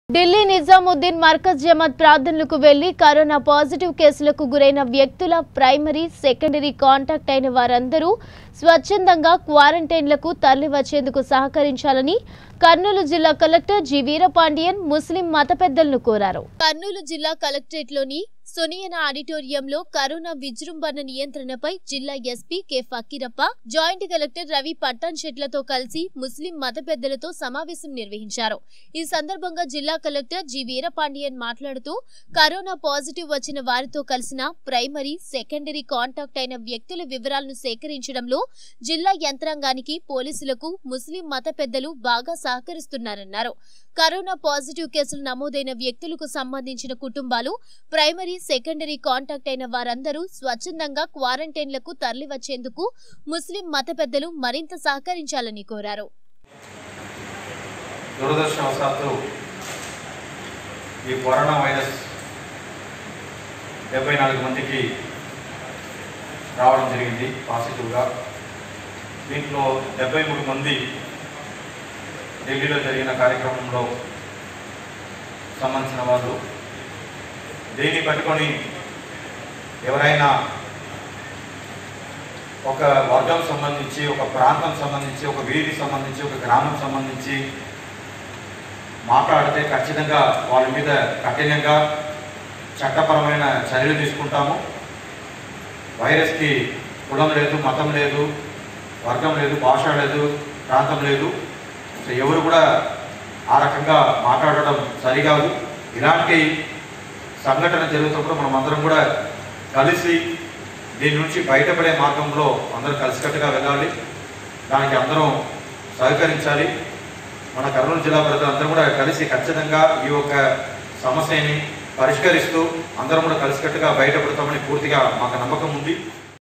ఢిల్లీ నిజాముద్దీన్ మర్కజ్ జమాత్ ప్రార్థనలకు వెళ్లి corona positive కేసులకు గురైన వ్యక్తుల ప్రైమరీ సెకండరీ కాంటాక్ట్ అయిన వారందరూ స్వచ్ఛందంగా క్వారంటైన్లకు తరలి వచ్చేందుకు సహకరించాలని కర్నూలు జిల్లా కలెక్టర్ జి వీరపాండియన్ ముస్లిం మత పెద్దలను కోరారు కర్నూలు జిల్లా కలెక్టరేట్లోని సొనియన ఆడిటోరియంలో కరోనా విజృంభణ నియంత్రణపై జిల్లా S P K Fakirappa joint collector Ravi Pattan షెట్లతో కలిసి ముస్లిం మత పెద్దలతో సమావేశం నిర్వహించారు ఈ సందర్భంగా జిల్లా కలెక్టర్ జి వీరపాండియన్ మాట్లాడుతూ కరోనా పాజిటివ్ వచ్చిన వారితో కలిసిన ప్రైమరీ సెకండరీ కాంటాక్ట్ అయిన వ్యక్తుల వివరాలను సేకరించడంలో జిల్లా యంత్రాంగానికి పోలీసులకు ముస్లిం మత పెద్దలు బాగా సహకరిస్తున్నారన్నారు కరోనా పాజిటివ్ కేసులు నమోదైన వ్యక్తులకు సంబంధించిన కుటుంబాలు ప్రైమరీ సెకండరీ కాంటాక్ట్ అయిన వారందరూ స్వచ్ఛందంగా క్వారంటైన్లకు తరలివచ్చేందుకు ముస్లిం మత పెద్దలు మరింత సహకరించాలని కోరారు దురదృష్టవశాత్తు ఈ కరోనా వైరస్ డెబ్బై నాలుగు మందికి రావడం జరిగింది పాజిటివ్గా దీంట్లో డెబ్బై మూడు మంది ఢిల్లీలో జరిగిన కార్యక్రమంలో సంబంధించిన వాళ్ళు దీన్ని పట్టుకొని ఎవరైనా ఒక వర్గం సంబంధించి ఒక ప్రాంతం సంబంధించి ఒక వీధి సంబంధించి ఒక గ్రామం సంబంధించి మాట్లాడితే ఖచ్చితంగా వాళ్ళ మీద కఠినంగా చట్టపరమైన చర్యలు తీసుకుంటాము వైరస్కి కులం లేదు మతం లేదు వర్గం లేదు భాష లేదు ప్రాంతం లేదు సో ఎవరు కూడా ఆ రకంగా మాట్లాడడం సరికాదు ఇలాంటి సంఘటన జరుగుతున్నప్పుడు మనం అందరం కూడా కలిసి దీని నుంచి బయటపడే మార్గంలో అందరం కలిసికట్టుగా వెళ్ళాలి దానికి అందరం సహకరించాలి మన కర్నూలు జిల్లా ప్రజలందరూ కూడా కలిసి ఖచ్చితంగా ఈ యొక్క సమస్యని పరిష్కరిస్తూ అందరం కూడా కలిసికట్టుగా బయటపడతామని పూర్తిగా మాకు నమ్మకం ఉంది